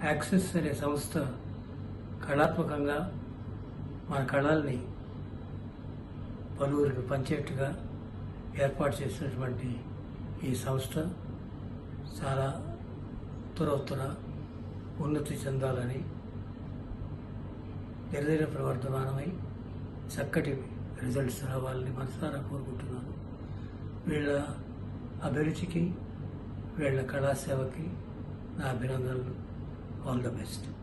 access అనే సంస్థ కళాత్మకంగా మన కళల్ని పలువురికి పంచేట్టుగా ఏర్పాటు చేసినటువంటి ఈ సంస్థ చాలా ఉత్తరోత్తర ఉన్నతి చెందాలని దినదిన ప్రవర్ధమానమై చక్కటి రిజల్ట్స్ రావాలని మనసారా కోరుకుంటున్నాను వీళ్ళ అభిరుచికి వీళ్ళ కళాసేవకి నా అభినందనలు ఆల్ ద బెస్ట్